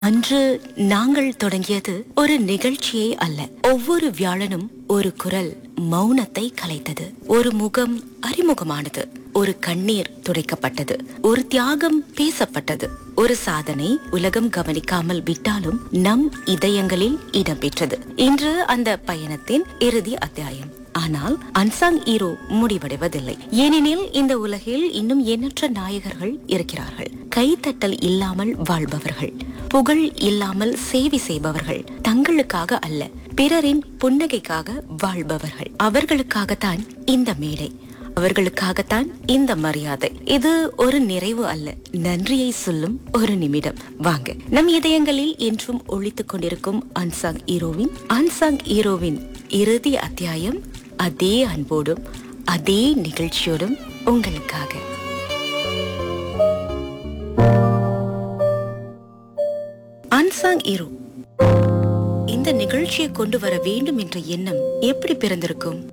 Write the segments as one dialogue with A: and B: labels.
A: அன்று நாங்கள் தொடங்கியது ஒரு நிகழ்ச்சியை அல்ல ஒவ்வொரு வியாழனும் ஒரு குரல் மௌனத்தை கலைத்தது ஒரு முகம் அறிமுகமானது ஒரு கண்ணீர் துடைக்கப்பட்டது ஒரு தியாகம் பேசப்பட்டது ஒரு சாதனை உலகம் கவனிக்காமல் விட்டாலும் நம் இதயங்களில் இடம்பெற்றது இன்று அந்த பயணத்தின் இறுதி அத்தியாயம் ஆனால் அன்சாங் ஹீரோ முடிவடைவதில்லை ஏனெனில் இந்த உலகில் இன்னும் எண்ணற்ற நாயகர்கள் இருக்கிறார்கள் கைத்தட்டல் இல்லாமல் வாழ்பவர்கள் புகழ் இல்லாமல் சேவை செய்பவர்கள் தங்களுக்காக அல்ல பிறரின் புன்னகைக்காக வாழ்பவர்கள் அவர்களுக்காகத்தான் இந்த மேடை அவர்களுக்காகத்தான் இந்த மரியாதை இது ஒரு நிறைவு அல்ல நன்றியை சொல்லும் ஒரு நிமிடம் வாங்க நம் இதயங்களில் என்றும் ஒழித்துக் கொண்டிருக்கும் அன்சாங் ஹீரோவின் அன்சாங் ஹீரோவின் இறுதி அத்தியாயம் அதே அன்போடும் அதே நிகழ்ச்சியோடும் உங்களுக்காக அன்சாங் ஹீரோ இந்த நிகழ்ச்சியை கொண்டு வர வேண்டும் என்ற எண்ணம் எப்படி பிறந்திருக்கும்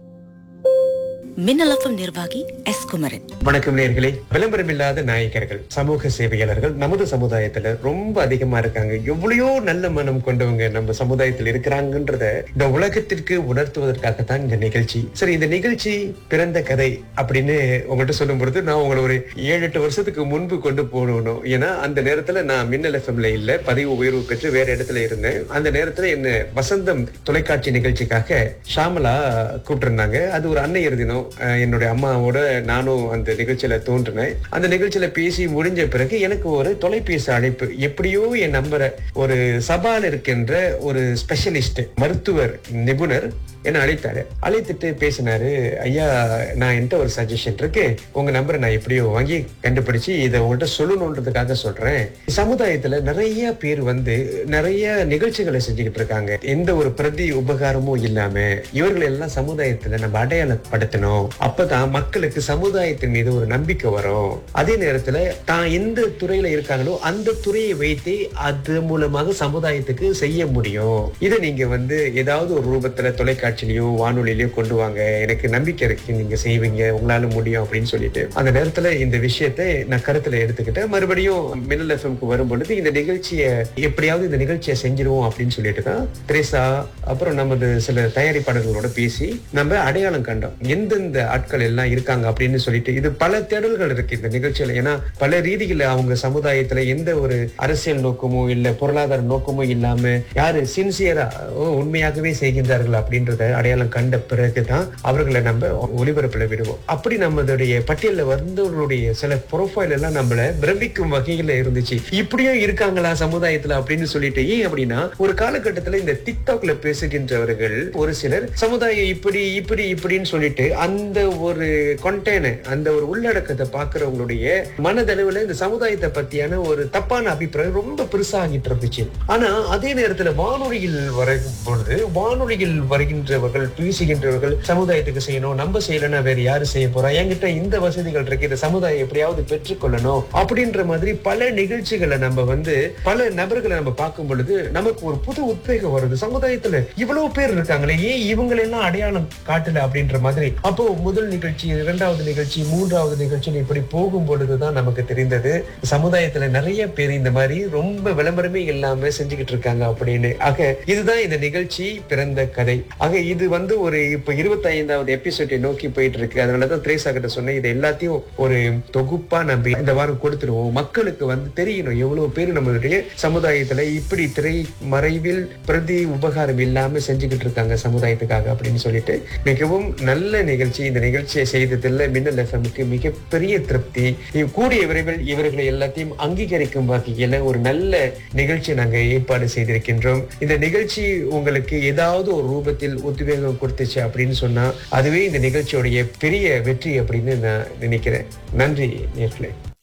A: மின்னலஃபம் நிர்வாகி எஸ் குமரன்
B: வணக்கம் நேர்களே விளம்பரம் இல்லாத நாயகர்கள் சமூக சேவையாளர்கள் நமது சமுதாயத்துல ரொம்ப அதிகமா இருக்காங்க எவ்வளையோ நல்ல மனம் கொண்டவங்க நம்ம சமுதாயத்தில் இருக்கிறாங்கன்றத இந்த உலகத்திற்கு உணர்த்துவதற்காகத்தான் இந்த நிகழ்ச்சி சரி இந்த நிகழ்ச்சி பிறந்த கதை அப்படின்னு உங்கள்கிட்ட சொல்லும் பொழுது நான் உங்களை ஒரு ஏழு எட்டு வருஷத்துக்கு முன்பு கொண்டு போகணும் ஏன்னா அந்த நேரத்துல நான் மின்னல் எஃப்எம்ல இல்ல பதிவு உயர்வு பெற்று வேற இடத்துல இருந்தேன் அந்த நேரத்துல என்ன வசந்தம் தொலைக்காட்சி நிகழ்ச்சிக்காக ஷாமலா கூப்பிட்டிருந்தாங்க அது ஒரு அன்னையர் தினம் அஹ் என்னுடைய அம்மாவோட நானும் அந்த நிகழ்ச்சியில தோன்றினேன் அந்த நிகழ்ச்சியில பேசி முடிஞ்ச பிறகு எனக்கு ஒரு தொலைபேசி அழைப்பு எப்படியோ என் நம்பரை ஒரு சபால் இருக்கின்ற ஒரு ஸ்பெஷலிஸ்ட் மருத்துவர் நிபுணர் என்ன அழைத்தாரு அழைத்துட்டு பேசினாரு ஐயா நான் என்கிட்ட ஒரு சஜஷன் இருக்கு உங்க நம்பரை நான் எப்படியோ வாங்கி கண்டுபிடிச்சு இதை உங்கள்கிட்ட சொல்லணுன்றதுக்காக சொல்றேன் சமுதாயத்துல நிறைய பேர் வந்து நிறைய நிகழ்ச்சிகளை செஞ்சுக்கிட்டு இருக்காங்க எந்த ஒரு பிரதி உபகாரமும் இல்லாம இவர்கள் எல்லாம் சமுதாயத்துல நம்ம அடையாளப்படுத்தணும் அப்பதான் மக்களுக்கு சமுதாயத்தின் மீது ஒரு நம்பிக்கை வரும் அதே நேரத்துல தான் எந்த துறையில இருக்காங்களோ அந்த துறையை வைத்து அது மூலமாக சமுதாயத்துக்கு செய்ய முடியும் இதை நீங்க வந்து ஏதாவது ஒரு ரூபத்துல தொலைக்காட்சியிலயோ வானொலியிலயோ கொண்டு வாங்க எனக்கு நம்பிக்கை இருக்கு நீங்க செய்வீங்க உங்களால முடியும் அப்படின்னு சொல்லிட்டு அந்த நேரத்துல இந்த விஷயத்தை நான் கருத்துல எடுத்துக்கிட்டேன் மறுபடியும் மின்னல் எஃப்எம்க்கு வரும் பொழுது இந்த நிகழ்ச்சியை எப்படியாவது இந்த நிகழ்ச்சியை செஞ்சிருவோம் அப்படின்னு சொல்லிட்டு தான் திரேசா அப்புறம் நமது சில தயாரிப்பாளர்களோட பேசி நம்ம அடையாளம் கண்டோம் எந்தெந்த ஆட்கள் எல்லாம் இருக்காங்க அப்படின்னு சொல்லிட்டு இது பல தேடல்கள் இருக்கு இந்த நிகழ்ச்சியில ஏன்னா பல ரீதியில அவங்க சமுதாயத்துல எந்த ஒரு அரசியல் நோக்கமோ இல்ல பொருளாதார நோக்கமோ இல்லாம யாரு சின்சியரா உண்மையாகவே செய்கின்றார்கள் அப்படின்றத அடையாளம் கண்ட பிறகுதான் அவர்களை நம்ம ஒளிபரப்புல விடுவோம் அப்படி நம்மளுடைய பட்டியல்ல வந்தவர்களுடைய சில ப்ரொஃபைல் எல்லாம் நம்மள பிரமிக்கும் வகையில இருந்துச்சு இப்படியும் இருக்காங்களா சமுதாயத்துல அப்படின்னு சொல்லிட்டு ஏன் அப்படின்னா ஒரு காலகட்டத்துல இந்த டிக்டாக்ல பேசுகின்றவர்கள் ஒரு சிலர் சமுதாயம் இப்படி இப்படி இப்படின்னு சொல்லிட்டு அந்த ஒரு கொண்டேன அந்த ஒரு உள்ளடக்கத்தை பாக்குறவங்களுடைய மனதளவுல இந்த சமுதாயத்தை பத்தியான ஒரு தப்பான அபிப்பிராயம் ரொம்ப பெருசாகிட்டு இருந்துச்சு ஆனா அதே நேரத்துல வானொலியில் வரும் பொழுது வானொலியில் வருகின்றவர்கள் பேசுகின்றவர்கள் சமுதாயத்துக்கு செய்யணும் நம்ம செய்யலன்னா வேற யாரு செய்ய போறா என்கிட்ட இந்த வசதிகள் இருக்கு இந்த சமுதாயம் எப்படியாவது பெற்றுக்கொள்ளணும் அப்படின்ற மாதிரி பல நிகழ்ச்சிகளை நம்ம வந்து பல நபர்களை நம்ம பார்க்கும் பொழுது நமக்கு ஒரு புது உத்வேகம் வருது சமுதாயத்துல இவ்வளவு பேர் இருக்காங்களே ஏன் இவங்களெல்லாம் அடையாளம் காட்டல அப்படின்ற மாதிரி அப்போ முதல் நிகழ்ச்சி இரண்டாவது நிகழ்ச்சி மூன்றாவது நிகழ்ச்சி இப்படி போகும் பொழுதுதான் நமக்கு தெரிந்தது சமுதாயத்துல நிறைய பேர் இந்த மாதிரி ரொம்ப விளம்பரமே இல்லாம செஞ்சுக்கிட்டு இருக்காங்க அப்படின்னு ஆக இதுதான் இந்த நிகழ்ச்சி பிறந்த கதை ஆக இது வந்து ஒரு இப்ப இருபத்தி ஐந்தாவது எபிசோட்டை நோக்கி போயிட்டு இருக்கு அதனாலதான் திரேசா கிட்ட சொன்னேன் இது எல்லாத்தையும் ஒரு தொகுப்பா நம்ம இந்த வாரம் கொடுத்துருவோம் மக்களுக்கு வந்து தெரியணும் எவ்வளவு பேர் நம்மளுடைய சமுதாயத்துல இப்படி திரை மறைவில் பிரதி உபகாரம் இல்லாம செஞ்சுக்கிட்டு இருக்காங்க சமுதாயத்துக்காக அப்படின்னு சொல்லிட்டு மிகவும் நல்ல நிகழ்ச்சி இந்த நிகழ்ச்சியை செய்ததில் மின்னல் எஃப்எம்க்கு மிகப்பெரிய திருப்தி இவ் கூடிய விரைவில் இவர்களை எல்லாத்தையும் அங்கீகரிக்கும் வகையில ஒரு நல்ல நிகழ்ச்சி நாங்க ஏற்பாடு செய்திருக்கின்றோம் இந்த நிகழ்ச்சி உங்களுக்கு ஏதாவது ஒரு ரூபத்தில் உத்வேகம் கொடுத்துச்சு அப்படின்னு சொன்னா அதுவே இந்த நிகழ்ச்சியுடைய பெரிய வெற்றி அப்படின்னு நான் நினைக்கிறேன் நன்றி நேர்களே